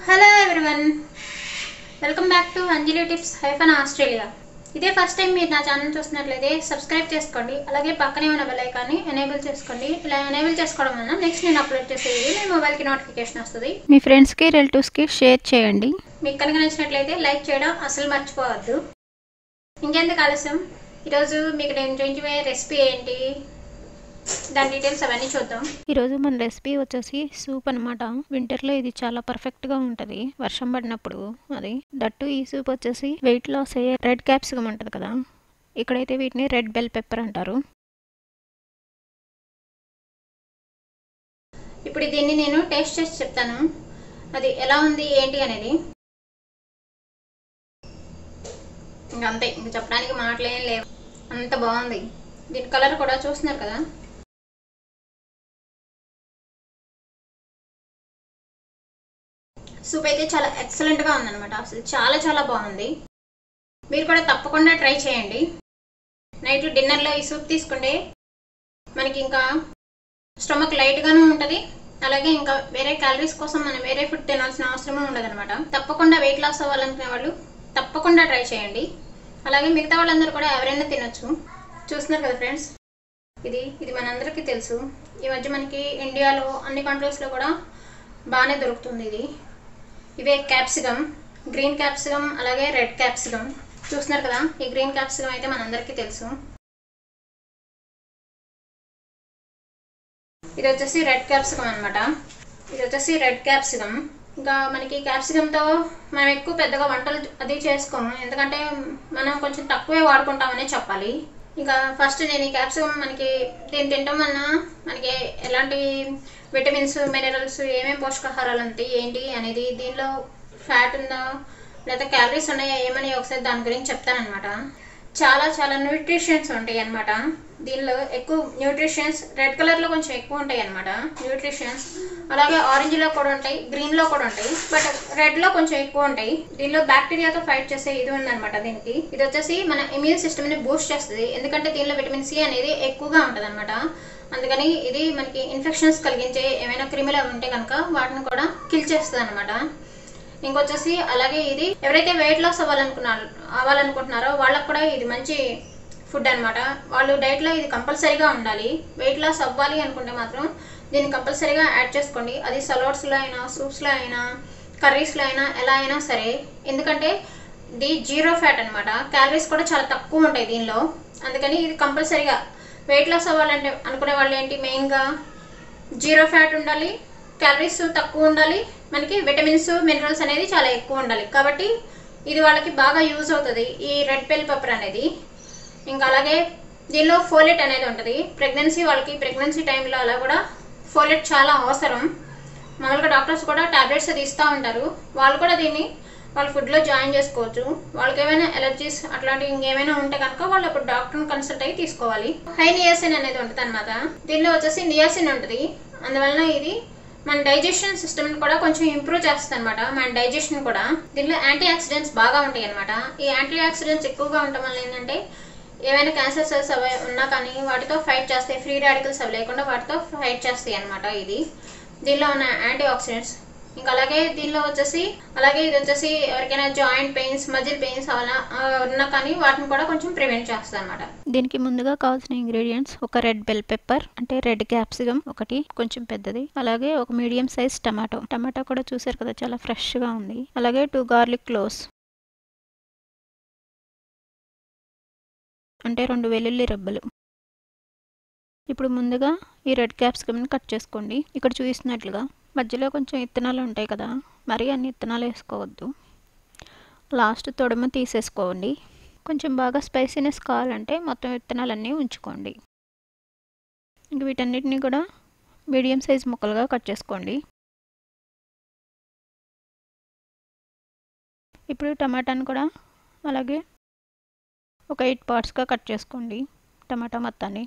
hello everyone welcome back to Anjali tips hyphen Australia ఇదే first time మీరు నా channel చూస్తున్నట్లయితే సబ్స్క్రైబ్ చేసుకోండి అలాగే పక్కనే ఉన్న బెల్ ఐకాన్ని ఎనేబుల్ చేసుకోండి ఇలా ఎనేబుల్ చేసుకోవడం వల్ల నెక్స్ట్ నేను అప్లోడ్ చేసే వీడియో మీ మొబైల్కి నోటిఫికేషన్ వస్తుంది మీ ఫ్రెండ్స్కి రిలేటివ్స్కి షేర్ చేయండి మీకు కనుక నచ్చినట్లయితే లైక్ చేయడం అసలు మర్చిపోవద్దు ఇంకెందుకు ఆలస్యం ఈరోజు మీకు నేను చూపించే రెసిపీ ఏంటి దాని డీటెయిల్స్ అవన్నీ చూద్దాం ఈరోజు మన రెసిపీ వచ్చేసి సూప్ అనమాట వింటర్లో ఇది చాలా పర్ఫెక్ట్గా ఉంటుంది వర్షం పడినప్పుడు అది దట్టు ఈ సూప్ వచ్చేసి వెయిట్ లాస్ అయ్యే రెడ్ క్యాప్సికమ్ ఉంటుంది కదా ఇక్కడైతే వీటిని రెడ్ బెల్ పెప్పర్ అంటారు ఇప్పుడు దీన్ని నేను టేస్ట్ చేసి చెప్తాను అది ఎలా ఉంది ఏంటి అనేది ఇంకా అంతే ఇంక చెప్పడానికి మాటలేం లేవు అంత బాగుంది దీని కలర్ కూడా చూస్తున్నారు కదా సూప్ అయితే చాలా ఎక్సలెంట్గా ఉందన్నమాట అసలు చాలా చాలా బాగుంది మీరు కూడా తప్పకుండా ట్రై చేయండి నైట్ డిన్నర్లో ఈ సూప్ తీసుకుంటే మనకి ఇంకా స్టమక్ లైట్గాను ఉంటుంది అలాగే ఇంకా వేరే క్యాలరీస్ కోసం మనం వేరే ఫుడ్ తినాల్సిన అవసరమే ఉండదు అనమాట తప్పకుండా వెయిట్ లాస్ అవ్వాలనుకునే వాళ్ళు తప్పకుండా ట్రై చేయండి అలాగే మిగతా వాళ్ళందరూ కూడా ఎవరైనా తినొచ్చు చూస్తున్నారు కదా ఫ్రెండ్స్ ఇది ఇది మనందరికీ తెలుసు ఈ మధ్య మనకి ఇండియాలో అన్ని కంట్రీస్లో కూడా బాగానే దొరుకుతుంది ఇది ఇవే క్యాప్సికమ్ గ్రీన్ క్యాప్సికమ్ అలాగే రెడ్ క్యాప్సికమ్ చూస్తున్నారు కదా ఈ గ్రీన్ క్యాప్సికమ్ అయితే మనందరికీ తెలుసు ఇది వచ్చేసి రెడ్ క్యాప్సికమ్ అనమాట ఇది వచ్చేసి రెడ్ క్యాప్సికమ్ ఇంకా మనకి క్యాప్సికంతో మనం ఎక్కువ పెద్దగా వంటలు అది చేసుకోము ఎందుకంటే మనం కొంచెం తక్కువే వాడుకుంటామనే చెప్పాలి ఇంకా ఫస్ట్ నేను ఈ క్యాప్సికమ్ మనకి దీన్ని తినడం వలన మనకి ఎలాంటి విటమిన్స్ మినరల్స్ ఏమేమి పోషకాహారాలు ఉంటాయి ఏంటి అనేది దీనిలో ఫ్యాట్ ఉందా లేదా క్యాలరీస్ ఉన్నాయా ఏమని ఒకసారి దాని గురించి చెప్తానమాట చాలా చాలా న్యూట్రిషన్స్ ఉంటాయి అనమాట దీనిలో ఎక్కువ న్యూట్రిషన్స్ రెడ్ కలర్లో కొంచెం ఎక్కువ ఉంటాయి అనమాట న్యూట్రిషన్స్ అలాగే ఆరెంజ్లో కూడా ఉంటాయి గ్రీన్లో కూడా ఉంటాయి బట్ రెడ్లో కొంచెం ఎక్కువ ఉంటాయి దీనిలో బ్యాక్టీరియాతో ఫైట్ చేసే ఇది ఉందన్నమాట దీనికి ఇది వచ్చేసి మన ఇమ్యూన్ సిస్టమ్ని బూస్ట్ చేస్తుంది ఎందుకంటే దీనిలో విటమిన్ సి అనేది ఎక్కువగా ఉంటుంది అనమాట అందుకని ఇది మనకి ఇన్ఫెక్షన్స్ కలిగించే ఏమైనా క్రిములు ఉంటే కనుక వాటిని కూడా కిల్ చేస్తుంది అనమాట ఇంకొచ్చేసి అలాగే ఇది ఎవరైతే వెయిట్ లాస్ అవ్వాలనుకున్నారు అవ్వాలనుకుంటున్నారో వాళ్ళకు కూడా ఇది మంచి ఫుడ్ అనమాట వాళ్ళు డైట్లో ఇది కంపల్సరీగా ఉండాలి వెయిట్ లాస్ అవ్వాలి అనుకుంటే మాత్రం దీన్ని కంపల్సరీగా యాడ్ చేసుకోండి అది సలాడ్స్లో అయినా సూప్స్లో అయినా కర్రీస్లో అయినా ఎలా అయినా సరే ఎందుకంటే ఇది జీరో ఫ్యాట్ అనమాట క్యాలరీస్ కూడా చాలా తక్కువ ఉంటాయి దీనిలో అందుకని ఇది కంపల్సరీగా వెయిట్ లాస్ అవ్వాలంటే అనుకునే వాళ్ళు ఏంటి మెయిన్గా జీరో ఫ్యాట్ ఉండాలి క్యాలరీస్ తక్కువ ఉండాలి మనకి విటమిన్స్ మినరల్స్ అనేది చాలా ఎక్కువ ఉండాలి కాబట్టి ఇది వాళ్ళకి బాగా యూజ్ అవుతుంది ఈ రెడ్ బెల్ పెప్పర్ అనేది ఇంకా అలాగే దీనిలో ఫోలెట్ అనేది ఉంటుంది ప్రెగ్నెన్సీ వాళ్ళకి ప్రెగ్నెన్సీ టైంలో అలా కూడా ఫోలెట్ చాలా అవసరం మామూలుగా డాక్టర్స్ కూడా టాబ్లెట్స్ అది ఇస్తూ ఉంటారు వాళ్ళు కూడా దీన్ని వాళ్ళ ఫుడ్లో జాయిన్ చేసుకోవచ్చు వాళ్ళకి ఏమైనా ఎలర్జీస్ అట్లాంటివి ఇంకేమైనా ఉంటే కనుక వాళ్ళు అప్పుడు డాక్టర్ని కన్సల్ట్ అయ్యి తీసుకోవాలి హై నియాసిన్ అనేది ఉంటుంది అనమాట దీనిలో వచ్చేసి నియాసిన్ ఉంటుంది అందువలన ఇది మన డైజెషన్ సిస్టమ్ కూడా కొంచెం ఇంప్రూవ్ చేస్తుంది అనమాట మన డైజెషన్ కూడా దీనిలో యాంటీ ఆక్సిడెంట్స్ బాగా ఉంటాయి అనమాట ఈ యాంటీ ఆక్సిడెంట్స్ ఎక్కువగా ఉండటం వల్ల ఏంటంటే ఏమైనా క్యాన్సర్ సెల్స్ అవి ఉన్నా కానీ వాటితో ఫైట్ చేస్తాయి ఫ్రీ రాడికల్స్ అవి లేకుండా వాటితో ఫైట్ చేస్తాయి అనమాట ఇది దీనిలో ఉన్న యాంటీ ఆక్సిడెంట్స్ ఇంకా అలాగే దీనిలో వచ్చేసి అలాగే ఇది వచ్చేసి ఎవరికైనా జాయింట్ పెయిన్స్ మజిల్ పెయిన్స్ అలా ఉన్నా కానీ వాటిని కూడా కొంచెం ప్రివెంట్ చేస్తుంది అనమాట దీనికి ముందుగా కావాల్సిన ఇంగ్రీడియంట్స్ ఒక రెడ్ బెల్ పెప్పర్ అంటే రెడ్ క్యాప్సికమ్ ఒకటి కొంచెం పెద్దది అలాగే ఒక మీడియం సైజ్ టమాటో టమాటో కూడా చూసారు కదా చాలా ఫ్రెష్గా ఉంది అలాగే టూ గార్లిక్ క్లోవ్స్ అంటే రెండు వెల్లుల్లి రెబ్బలు ఇప్పుడు ముందుగా ఈ రెడ్ క్యాప్సికమ్ని కట్ చేసుకోండి ఇక్కడ చూపిస్తున్నట్లుగా మధ్యలో కొంచెం ఇత్తనాలు ఉంటాయి కదా మరీ అన్ని ఇత్తనాలు వేసుకోవద్దు లాస్ట్ తొడమ తీసేసుకోండి కొంచెం బాగా స్పైసీనెస్ కావాలంటే మొత్తం విత్తనాలన్నీ ఉంచుకోండి ఇంక వీటన్నిటిని కూడా మీడియం సైజ్ ముక్కలుగా కట్ చేసుకోండి ఇప్పుడు టమాటాను కూడా అలాగే ఒక ఎయిట్ పార్ట్స్గా కట్ చేసుకోండి టమాటా మొత్తాన్ని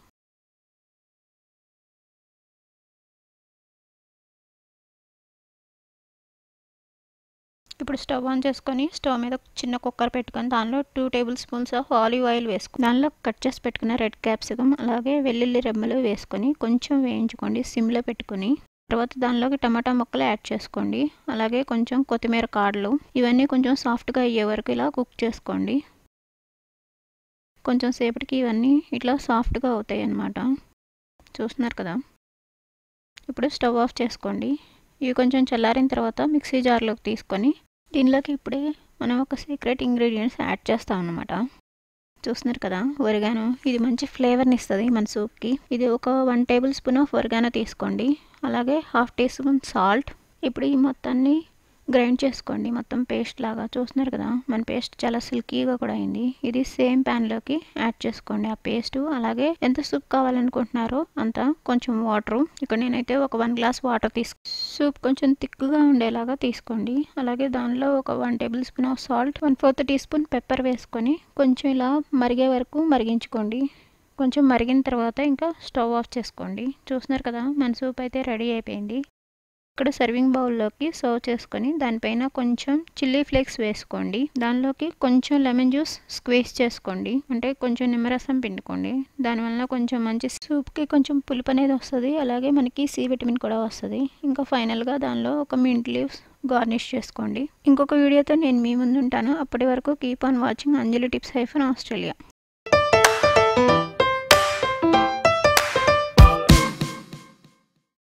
ఇప్పుడు స్టవ్ ఆన్ చేసుకొని స్టవ్ మీద చిన్న కుక్కర్ పెట్టుకొని దానిలో two tablespoons of olive oil వేసుకుని దానిలో కట్ చేసి పెట్టుకున్న రెడ్ క్యాప్సికమ్ అలాగే వెల్లుల్లి రెమ్మలు వేసుకొని కొంచెం వేయించుకోండి సిమ్లో పెట్టుకొని తర్వాత దానిలోకి టమాటా ముక్కలు యాడ్ చేసుకోండి అలాగే కొంచెం కొత్తిమీర కాడలు ఇవన్నీ కొంచెం సాఫ్ట్గా అయ్యే వరకు ఇలా కుక్ చేసుకోండి కొంచెం సేపటికి ఇవన్నీ ఇట్లా సాఫ్ట్గా అవుతాయి అన్నమాట చూస్తున్నారు కదా ఇప్పుడు స్టవ్ ఆఫ్ చేసుకోండి ఇవి కొంచెం చల్లారిన తర్వాత మిక్సీ జార్లోకి తీసుకొని దీనిలోకి ఇప్పుడే మనం ఒక సీక్రెట్ ఇంగ్రీడియంట్స్ యాడ్ చేస్తాం అన్నమాట చూస్తున్నారు కదా ఒరిగానో ఇది మంచి ఫ్లేవర్ని ఇస్తుంది మన సూప్కి ఇది ఒక one tablespoon of oregano తీసుకోండి అలాగే హాఫ్ టీ స్పూన్ సాల్ట్ ఇప్పుడు ఈ మొత్తాన్ని గ్రైండ్ చేసుకోండి మొత్తం పేస్ట్ లాగా చూస్తున్నారు కదా మన పేస్ట్ చాలా సిల్కీగా కూడా అయింది ఇది సేమ్ ప్యాన్లోకి యాడ్ చేసుకోండి ఆ పేస్ట్ అలాగే ఎంత సూప్ కావాలనుకుంటున్నారో అంత కొంచెం వాటర్ ఇక్కడ నేనైతే ఒక వన్ గ్లాస్ వాటర్ తీసుకు సూప్ కొంచెం థిక్గా ఉండేలాగా తీసుకోండి అలాగే దానిలో ఒక one tablespoon of salt one fourth teaspoon pepper వేసుకొని కొంచెం ఇలా మరిగే వరకు మరిగించుకోండి కొంచెం మరిగిన తర్వాత ఇంకా స్టవ్ ఆఫ్ చేసుకోండి చూస్తున్నారు కదా మన సూప్ అయితే రెడీ అయిపోయింది ఇక్కడ సర్వింగ్ బౌల్లోకి సర్వ్ చేసుకొని దానిపైన కొంచెం చిల్లీ ఫ్లేక్స్ వేసుకోండి దానిలోకి కొంచెం లెమన్ జ్యూస్ స్క్వీజ్ చేసుకోండి అంటే కొంచెం నిమ్మరసం పిండుకోండి దానివల్ల కొంచెం మంచి సూప్కి కొంచెం పులుపు అనేది వస్తుంది అలాగే మనకి సి విటమిన్ కూడా వస్తుంది ఇంకా ఫైనల్గా దానిలో ఒక మింట్ లీవ్స్ గార్నిష్ చేసుకోండి ఇంకొక వీడియోతో నేను మీ ముందు ఉంటాను అప్పటి వరకు keep on watching Anjali tips hyphen Australia